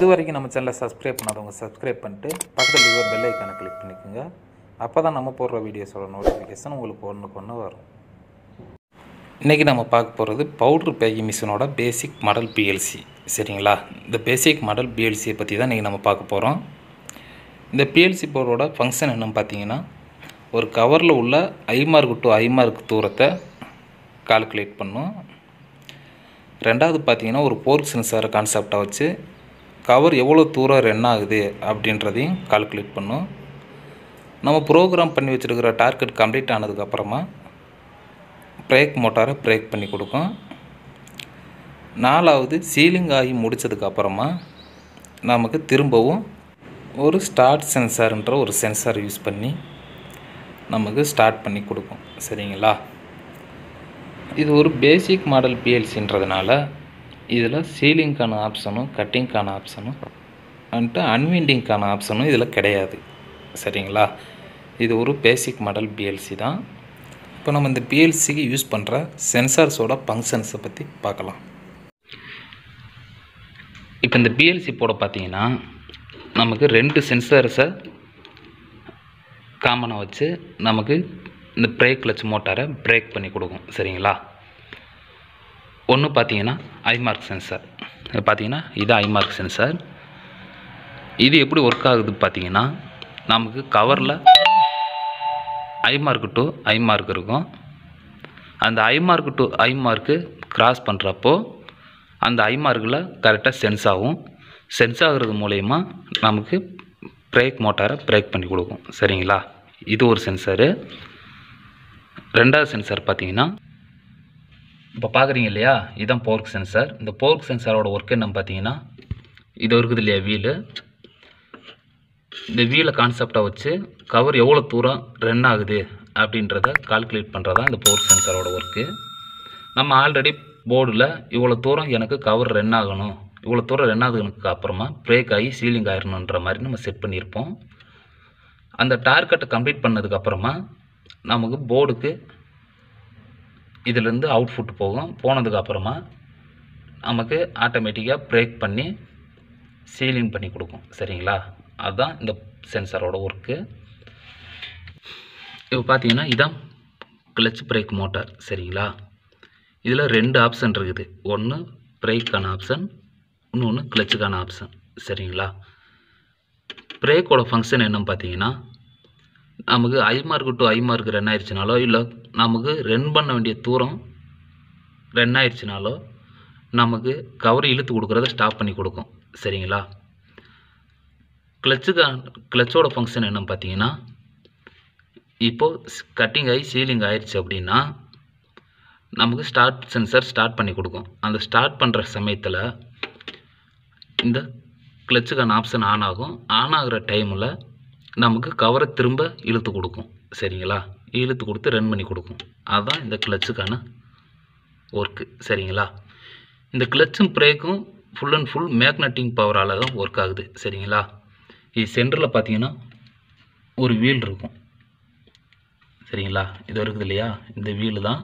இது வரைக்கும் நம்ம சேனலை சப்ஸ்கிரைப் பண்ணாதவங்க சப்ஸ்கிரைப் பண்ணிட்டு பக்கத்தில் இருக்கிற பெல் ஐக்கானை கிளிக் பண்ணிக்கோங்க அப்போ தான் நம்ம போடுற வீடியோஸோட நோட்டிஃபிகேஷன் உங்களுக்கு ஒன்றுக்கு ஒன்று வரும் இன்றைக்கி நம்ம பார்க்க போகிறது பவுட்ரு பேக்கிங் மிஷினோட பேசிக் மாடல் பிஎல்சி சரிங்களா இந்த பேசிக் மாடல் பிஎல்சியை பற்றி தான் இன்றைக்கி நம்ம பார்க்க போகிறோம் இந்த பிஎல்சி போர்டோட ஃபங்க்ஷன் என்னன்னு பார்த்தீங்கன்னா ஒரு கவரில் உள்ள I mark to I mark தூரத்தை கால்குலேட் பண்ணும் ரெண்டாவது பார்த்தீங்கன்னா ஒரு போர்க் சென்சார் கான்செப்டை வச்சு கவர் எவ்வளோ தூரம் ரன் ஆகுது அப்படின்றதையும் கால்குலேட் பண்ணும் நம்ம ப்ரோக்ராம் பண்ணி வச்சுருக்கிற டார்கெட் கம்ப்ளீட் ஆனதுக்கப்புறமா பிரேக் மோட்டாரை பிரேக் பண்ணி கொடுக்கும் நாலாவது சீலிங் ஆகி முடித்ததுக்கப்புறமா நமக்கு திரும்பவும் ஒரு ஸ்டார்ட் சென்சார்ன்ற ஒரு சென்சார் யூஸ் பண்ணி நமக்கு ஸ்டார்ட் பண்ணி கொடுக்கும் சரிங்களா இது ஒரு பேசிக் மாடல் பிஎல்சின்றதுனால இதில் சீலிங்க்கான ஆப்ஷனும் கட்டிங்க்கான ஆப்ஷனும் வந்துட்டு அன்விண்டிங்க்கான ஆப்ஷனும் இதில் கிடையாது சரிங்களா இது ஒரு பேசிக் மாடல் பிஎல்சி தான் இப்போ நம்ம இந்த பிஎல்சிக்கு யூஸ் பண்ணுற சென்சார்ஸோட ஃபங்க்ஷன்ஸை பற்றி பார்க்கலாம் இப்போ இந்த பிஎல்சி போட பார்த்தீங்கன்னா நமக்கு ரெண்டு சென்சார்ஸை காமனாக வச்சு நமக்கு இந்த பிரேக் கிளச் மோட்டாரை பிரேக் பண்ணி கொடுக்கும் சரிங்களா ஒன்று பார்த்தீங்கன்னா ஐமார்க் சென்சார் இது பார்த்தீங்கன்னா இது ஐமார்க் சென்சார் இது எப்படி ஒர்க் ஆகுது பார்த்தீங்கன்னா நமக்கு கவரில் ஐமார்க் டு ஐமார்க் இருக்கும் அந்த ஐமார்க் டு ஐமார்க்கு கிராஸ் பண்ணுறப்போ அந்த ஐமார்க்கில் கரெக்டாக சென்ஸ் ஆகும் சென்ஸ் ஆகுறது மூலயமா நமக்கு பிரேக் மோட்டாரை பிரேக் பண்ணி கொடுக்கும் சரிங்களா இது ஒரு சென்சாரு ரெண்டாவது சென்சார் பார்த்தீங்கன்னா இப்போ பார்க்குறீங்க இல்லையா இதுதான் போர்க் சென்சார் இந்த போர்க் சென்சாரோட ஒர்க் என்ன பார்த்தீங்கன்னா இது இருக்குது இல்லையா வீலு இந்த வீலை கான்செப்டை வச்சு கவர் எவ்வளோ தூரம் ரன் ஆகுது அப்படின்றத கால்குலேட் பண்ணுறது தான் இந்த போர்க் சென்சாரோட ஒர்க்கு நம்ம ஆல்ரெடி போர்டில் இவ்வளோ தூரம் எனக்கு கவர் ரன் ஆகணும் இவ்வளோ தூரம் ரன் ஆகுதுக்கு அப்புறமா பிரேக் ஆகி சீலிங் ஆயிடணுன்ற மாதிரி நம்ம செட் பண்ணியிருப்போம் அந்த டார்கெட்டை கம்ப்ளீட் பண்ணதுக்கப்புறமா நமக்கு போர்டுக்கு இதிலேருந்து அவுட்புட் போகும் போனதுக்கப்புறமா நமக்கு ஆட்டோமேட்டிக்காக பிரேக் பண்ணி சீலிங் பண்ணி கொடுக்கும் சரிங்களா அதுதான் இந்த சென்சாரோட ஒர்க்கு இப்போ பார்த்தீங்கன்னா இதான் கிளச் பிரேக் மோட்டார் சரிங்களா இதில் ரெண்டு ஆப்ஷன் இருக்குது ஒன்று பிரேக்கான ஆப்ஷன் இன்னொன்று கிளச்சுக்கான ஆப்ஷன் சரிங்களா பிரேக்கோட ஃபங்க்ஷன் என்னன்னு பார்த்தீங்கன்னா நமக்கு I mark to I mark run ஆயிடுச்சுனாலோ இல்லை நமக்கு ரன் பண்ண வேண்டிய தூரம் ரன் ஆயிடுச்சுனாலோ நமக்கு கவர் இழுத்து கொடுக்குறத ஸ்டாப் பண்ணி கொடுக்கும் சரிங்களா கிளச்சுக்கா கிளச்சோட ஃபங்க்ஷன் என்னன்னு பார்த்தீங்கன்னா இப்போது கட்டிங் ஆகி சீலிங் ஆயிடுச்சு அப்படின்னா நமக்கு ஸ்டார்ட் சென்சர் ஸ்டார்ட் பண்ணி கொடுக்கும் அந்த ஸ்டார்ட் பண்ணுற சமயத்தில் இந்த கிளச்சுக்கான ஆப்ஷன் ஆன் ஆகும் ஆன் ஆகிற டைமில் நமக்கு கவரை திரும்ப இழுத்து கொடுக்கும் சரிங்களா இழுத்து கொடுத்து ரன் பண்ணி கொடுக்கும் அதுதான் இந்த கிளச்சுக்கான ஒர்க்கு சரிங்களா இந்த கிளச்சும் பிரேக்கும் ஃபுல் அண்ட் ஃபுல் மேக்னட்டிங் பவரால் தான் ஒர்க் ஆகுது சரிங்களா இது சென்டரில் பார்த்தீங்கன்னா ஒரு வீல் இருக்கும் சரிங்களா இது இருக்குது இல்லையா இந்த வீலு தான்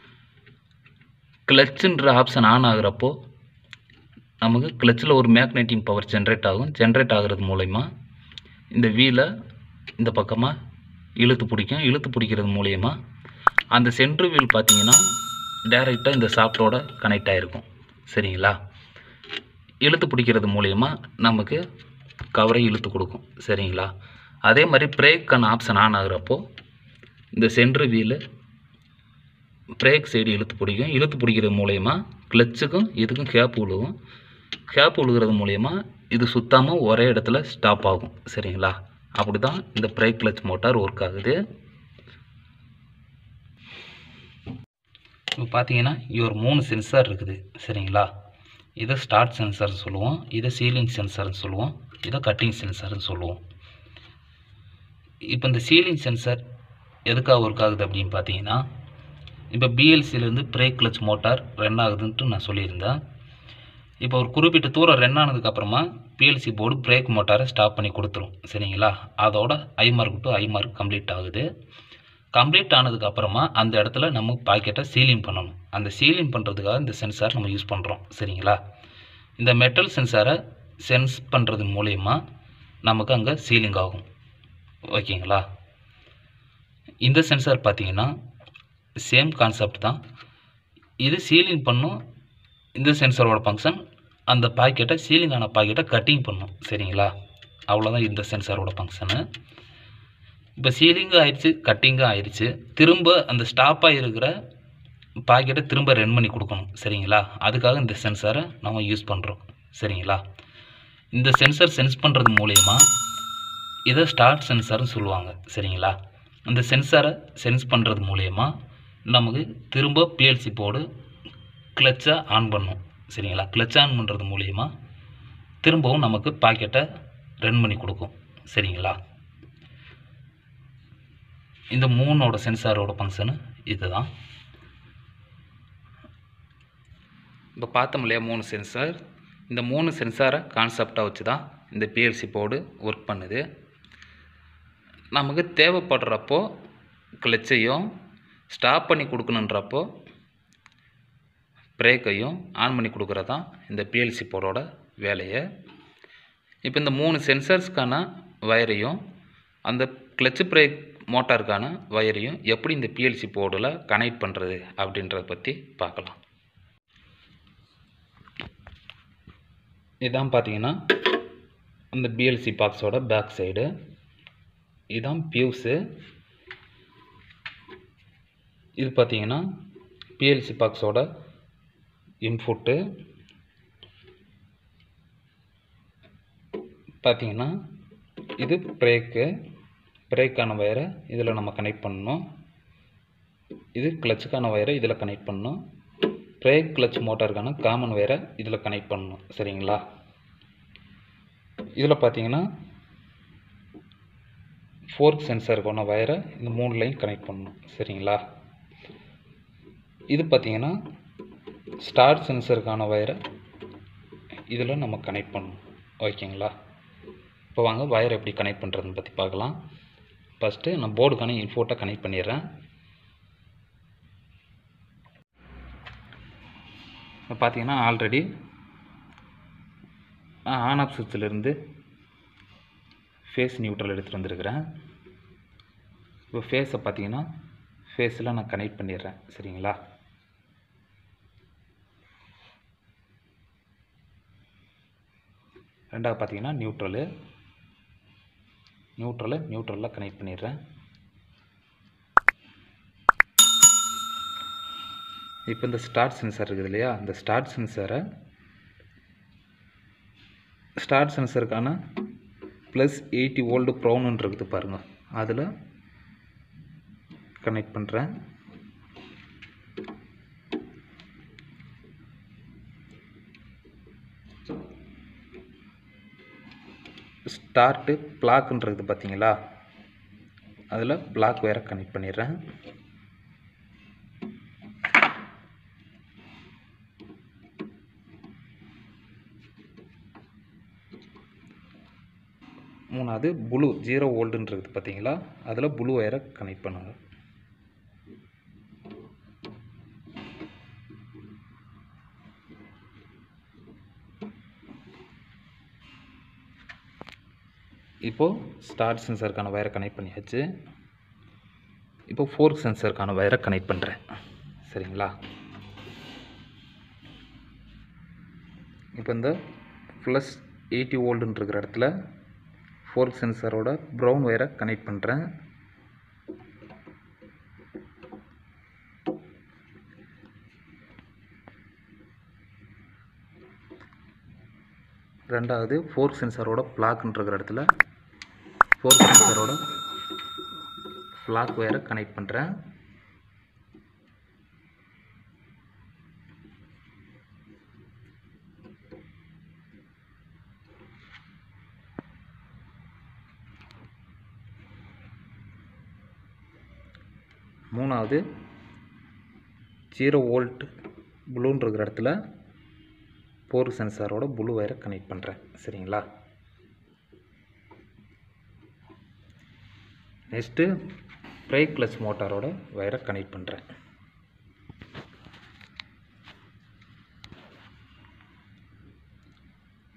கிளச்சுன்ற ஆப்ஷன் ஆன் ஆகுறப்போ நமக்கு கிளச்சில் ஒரு மேக்னெட்டிங் பவர் ஜென்ரேட் ஆகும் ஜென்ரேட் ஆகிறது மூலயமா இந்த வீலை இந்த பக்கமாக இழுத்து பிடிக்கும் இழுத்து பிடிக்கிறது மூலயமா அந்த சென்ட்ரு வீல் பார்த்தீங்கன்னா டேரெக்டாக இந்த சாஃப்டோட கனெக்ட் ஆகிருக்கும் சரிங்களா இழுத்து பிடிக்கிறது மூலயமா நமக்கு கவரை இழுத்து கொடுக்கும் சரிங்களா அதே மாதிரி பிரேக்கான ஆப்ஷன் ஆன் ஆகுறப்போ இந்த சென்ட்ரு வீலு பிரேக் சைடு இழுத்து பிடிக்கும் இழுத்து பிடிக்கிறது மூலயமா கிளச்சுக்கும் இதுக்கும் கேப் விழுகும் கேப் விழுகிறது மூலயமா இது சுத்தாமல் ஒரே இடத்துல ஸ்டாப் ஆகும் சரிங்களா அப்படி தான் இந்த பிரேக் கிளச் மோட்டார் ஒர்க் ஆகுது இப்போ பார்த்தீங்கன்னா இது ஒரு மூணு சென்சார் இருக்குது சரிங்களா இதை ஸ்டார்ட் சென்சார்னு சொல்லுவோம் இதை சீலிங் சென்சார்னு சொல்லுவோம் இதை கட்டிங் சென்சார்னு சொல்லுவோம் இப்போ இந்த சீலிங் சென்சார் எதுக்காக ஒர்க் ஆகுது அப்படின்னு பார்த்தீங்கன்னா இப்போ பிஎல்சிலேருந்து பிரேக் கிளச் மோட்டார் ரன் ஆகுதுன்ட்டு நான் சொல்லியிருந்தேன் இப்போ ஒரு குறிப்பிட்ட தூரம் ரன் ஆனதுக்கப்புறமா பிஎல்சி போர்டு பிரேக் மோட்டாரை ஸ்டாப் பண்ணி கொடுத்துரும் சரிங்களா அதோட I mark to I mark complete ஆகுது கம்ப்ளீட் ஆனதுக்கப்புறமா அந்த இடத்துல நம்ம பாக்கெட்டை சீலிங் பண்ணணும் அந்த சீலிங் பண்ணுறதுக்காக இந்த சென்சார் நம்ம யூஸ் பண்ணுறோம் சரிங்களா இந்த மெட்டல் சென்சாரை சென்ஸ் பண்ணுறது மூலயமா நமக்கு அங்கே சீலிங் ஆகும் ஓகேங்களா இந்த சென்சார் பார்த்தீங்கன்னா சேம் கான்செப்ட் தான் இது சீலிங் பண்ணும் இந்த சென்சாரோட ஃபங்க்ஷன் அந்த பாக்கெட்டை சீலிங் ஆன பாக்கெட்டை கட்டிங் பண்ணும் சரிங்களா அவ்வளோதான் இந்த சென்சாரோட ஃபங்க்ஷனு இப்போ சீலிங்கும் ஆயிடுச்சு கட்டிங்கும் ஆயிடுச்சு திரும்ப அந்த ஸ்டாப்பாக இருக்கிற பாக்கெட்டை திரும்ப ரன் பண்ணி கொடுக்கணும் சரிங்களா அதுக்காக இந்த சென்சாரை நம்ம யூஸ் பண்ணுறோம் சரிங்களா இந்த சென்சார் சென்ஸ் பண்ணுறது மூலயமா இதை ஸ்டார்ட் சென்சார்னு சொல்லுவாங்க சரிங்களா அந்த சென்சாரை சென்ஸ் பண்ணுறது மூலயமா நமக்கு திரும்ப பிஎல்சி போர்டு கிளச்சை ஆன் பண்ணும் சரிங்களா கிளச் ஆன் பண்ணுறது மூலயமா திரும்பவும் நமக்கு பாக்கெட்டை ரன் பண்ணி கொடுக்கும் சரிங்களா இந்த மூணோட சென்சாரோட ஃபங்க்ஷனு இதுதான் இப்போ பார்த்தோம் இல்லையா மூணு சென்சார் இந்த மூணு சென்சாரை கான்செப்டாக வச்சு தான் இந்த பிஎல்சி போர்டு ஒர்க் பண்ணுது நமக்கு தேவைப்படுறப்போ கிளச்சையும் ஸ்டாப் பண்ணி கொடுக்கணுன்றப்போ பிரேக்கையும் ஆன் பண்ணி கொடுக்குறது தான் இந்த பிஎல்சி போர்டோட வேலையை இப்போ இந்த மூணு சென்சர்ஸ்க்கான வயரையும் அந்த கிளச்சு பிரேக் மோட்டாருக்கான வயரையும் எப்படி இந்த பிஎல்சி போர்டில் கனெக்ட் பண்ணுறது அப்படின்றத பற்றி பார்க்கலாம் இதான் பார்த்தீங்கன்னா அந்த பிஎல்சி பாக்ஸோட பேக் சைடு இதுதான் பியூஸு இது பார்த்தீங்கன்னா பிஎல்சி பாக்ஸோட இன்புட்டு பார்த்தீங்கன்னா இது பிரேக்கு பிரேக்கான வயரை இதில் நம்ம கனெக்ட் பண்ணணும் இது கிளச்சுக்கான வயரை இதில் கனெக்ட் பண்ணணும் பிரேக் கிளச் மோட்டாருக்கான காமன் வயரை இதில் கனெக்ட் பண்ணணும் சரிங்களா இதில் பார்த்தீங்கன்னா ஃபோர்க் சென்சருக்கான வயரை இந்த மூணுலையும் கனெக்ட் பண்ணணும் சரிங்களா இது பார்த்தீங்கன்னா ஸ்டார்ட் சென்சருக்கான வயரை இதில் நம்ம கனெக்ட் பண்ணணும் ஓகேங்களா இப்போ வாங்க வயர் எப்படி கனெக்ட் பண்ணுறதுன்னு பற்றி பார்க்கலாம் ஃபஸ்ட்டு நான் போர்டுக்கான இன்ஃபோட்டை கனெக்ட் பண்ணிடுறேன் இப்போ பார்த்தீங்கன்னா ஆல்ரெடி நான் ஆன் ஆஃப் சுவிட்சிலிருந்து ஃபேஸ் நியூட்ரல் எடுத்துகிட்டு வந்திருக்கிறேன் இப்போ ஃபேஸை பார்த்தீங்கன்னா ஃபேஸில் நான் கனெக்ட் பண்ணிடுறேன் சரிங்களா ரெண்டாவது பார்த்தீங்கன்னா நியூட்ரலு நியூட்ரலை நியூட்ரலில் கனெக்ட் பண்ணிடுறேன் இப்போ இந்த ஸ்டார்ட் சென்சார் இருக்குது இல்லையா இந்த ஸ்டார்ட் சென்சாரை ஸ்டார்ட் சென்சருக்கான ப்ளஸ் எயிட்டி வோல்டு ப்ரௌனுன்னு இருக்குது பாருங்கள் அதில் கனெக்ட் பண்ணுறேன் ஸ்டார்ட்டு பிளாக்குன்றது பார்த்தீங்களா அதில் பிளாக் வேற கனெக்ட் பண்ணிடுறேன் மூணாவது ப்ளூ ஜீரோ வோல்டுன்றது பார்த்தீங்களா அதில் ப்ளூ ஒயரை கனெக்ட் பண்ணுங்க இப்போது ஸ்டார்ட் சென்சருக்கான வயரை கனெக்ட் பண்ணியாச்சு இப்போ ஃபோர்க் சென்சருக்கான வயரை கனெக்ட் பண்ணுறேன் சரிங்களா இப்போ இந்த ப்ளஸ் எயிட்டி வோல்டுன்னு இருக்கிற இடத்துல ஃபோர்க் சென்சரோட ப்ரௌன் ஒயரை கனெக்ட் பண்ணுறேன் ரெண்டாவது ஃபோர்க் சென்சரோட பிளாக்ன்ற இருக்கிற இடத்துல ஃபோர்க் சென்சரோட ஃப்ளாக் ஒயரை கனெக்ட் பண்ணுறேன் மூணாவது ஜீரோ வோல்ட் ப்ளூன்னு இருக்கிற இடத்துல போர் சென்சாரோட ப்ளூ ஒயரை கனெக்ட் பண்ணுறேன் சரிங்களா நெக்ஸ்ட்டு பிரேக் கிளச் மோட்டாரோட ஒயரை கனெக்ட் பண்ணுறேன்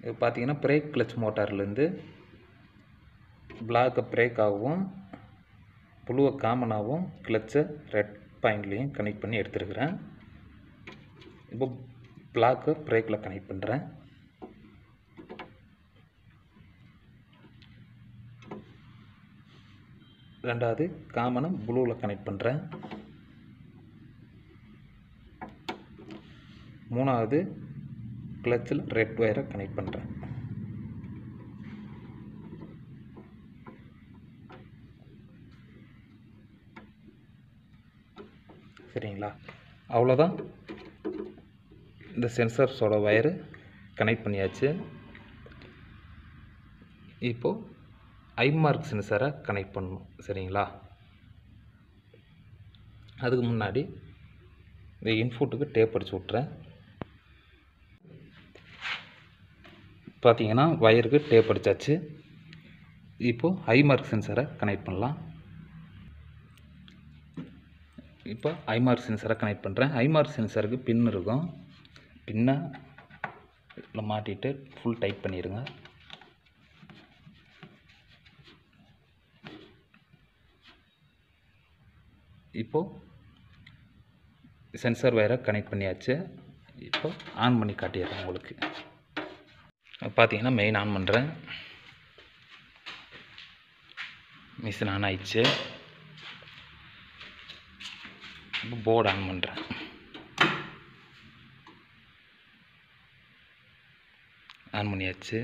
இது பார்த்தீங்கன்னா பிரேக் கிளச் மோட்டார்லேருந்து பிளாக்கை பிரேக் ஆகவும் புழுவை காமனாகவும் கிளச்சை ரெட் பாயிண்ட்லேயும் கனெக்ட் பண்ணி எடுத்துருக்கிறேன் இப்போ பிளாக்கை பிரேக்கில் கனெக்ட் பண்ணுறேன் ரெண்டாவது காமனை ப்ளூவில் கனெக்ட் பண்ணுறேன் மூணாவது கிளச்சில் ரெட் ஒயரை கனெக்ட் பண்ணுறேன் சரிங்களா அவ்வளோதான் இந்த சென்சர்ஸோட ஒயரு கனெக்ட் பண்ணியாச்சு இப்போது ஐமார்க் சென்சரை கனெக்ட் பண்ணணும் சரிங்களா அதுக்கு முன்னாடி இந்த இன்ஃபுட்டுக்கு டேப் அடிச்சு விட்றேன் பார்த்தீங்கன்னா வயருக்கு டேப் அடித்தாச்சு இப்போது ஐமார்க் சென்சரை கனெக்ட் பண்ணலாம் இப்போ ஐமார்க் சென்சரை கனெக்ட் பண்ணுறேன் ஐமார்க் சென்சருக்கு பின் இருக்கும் பின்னை இதில் மாட்டிட்டு ஃபுல் டைட் பண்ணிடுங்க இப்போது சென்சார் வயரை கனெக்ட் பண்ணியாச்சு இப்போ ஆன் பண்ணி காட்டிடுறேன் உங்களுக்கு பார்த்தீங்கன்னா மெயின் ஆன் பண்ணுறேன் மிஷின் ஆன் ஆயிடுச்சு இப்போ போர்டு ஆன் பண்ணுறேன் ஆன் பண்ணியாச்சு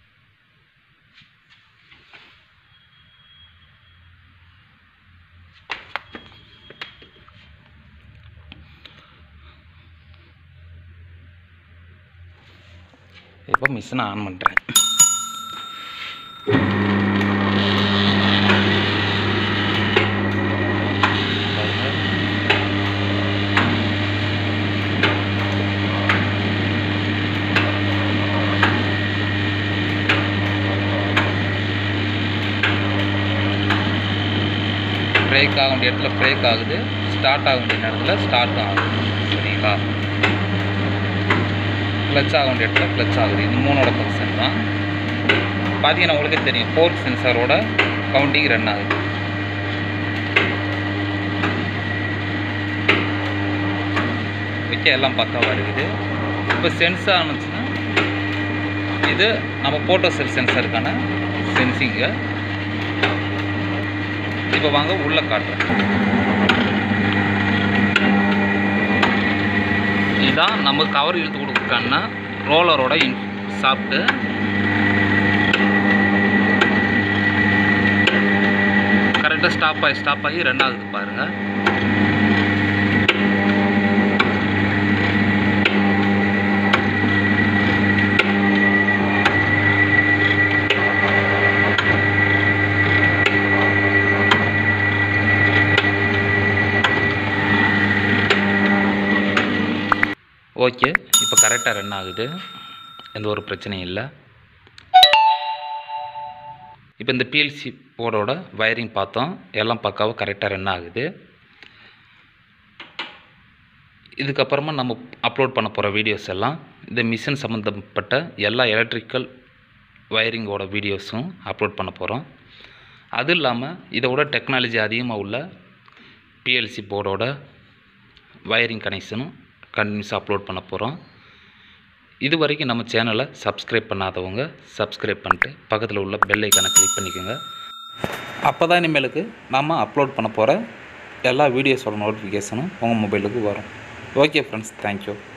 இப்போ மிஷினை ஆன் பண்ணுறேன் பிரேக் ஆக வேண்டிய இடத்துல பிரேக் ஆகுது ஸ்டார்ட் ஆக வேண்டிய நேரத்தில் ஸ்டார்ட் ஆகுது சரிங்களா கிளச் ஆக வேண்டிய இடத்துல கிளச் ஆகுது இது மூணோட ஃபங்க்ஷன் தான் பார்த்தீங்கன்னா உங்களுக்கே தெரியும் ஃபோர்க் சென்சாரோட கவுண்டிங் ரன் ஆகுது ஓகே எல்லாம் பக்காவாக இருக்குது இப்போ சென்ஸ் ஆனுச்சுன்னா இது நம்ம போட்டோ செல் சென்சருக்கான சென்சிங்கு இப்போ வாங்க உள்ளே காட்டுறேன் இதுதான் நம்ம கவர் இழுத்து கொடுக்குறோன்னா ரோலரோட இன் சாப்பிட்டு கரெக்டாக ஸ்டாப் ஆகி ஸ்டாப் ஆகி ரெண்டாவது பாருங்கள் ஓகே இப்போ கரெக்டாக ரன் ஆகுது எந்த ஒரு பிரச்சனையும் இல்லை இப்போ இந்த பிஎல்சி போர்டோட வயரிங் பார்த்தோம் எல்லாம் பக்காவாக கரெக்டாக ரன் ஆகுது இதுக்கப்புறமா நம்ம அப்லோட் பண்ண போகிற வீடியோஸ் எல்லாம் இந்த மிஷின் சம்மந்தப்பட்ட எல்லா எலக்ட்ரிக்கல் வயரிங்கோட வீடியோஸும் அப்லோட் பண்ண போகிறோம் அது இல்லாமல் இதை விட டெக்னாலஜி அதிகமாக உள்ள பிஎல்சி போர்டோட வயரிங் கனெக்ஷனும் கண்டினியூஸாக அப்லோட் பண்ண போகிறோம் இது வரைக்கும் நம்ம சேனலை சப்ஸ்கிரைப் பண்ணாதவங்க சப்ஸ்கிரைப் பண்ணிட்டு பக்கத்தில் உள்ள பெல் ஐக்கானை கிளிக் பண்ணிக்கோங்க அப்போ தான் இனிமேலுக்கு நாம் அப்லோட் பண்ண போகிற எல்லா வீடியோஸோட நோட்டிஃபிகேஷனும் உங்கள் மொபைலுக்கு வரும் ஓகே ஃப்ரெண்ட்ஸ் தேங்க்யூ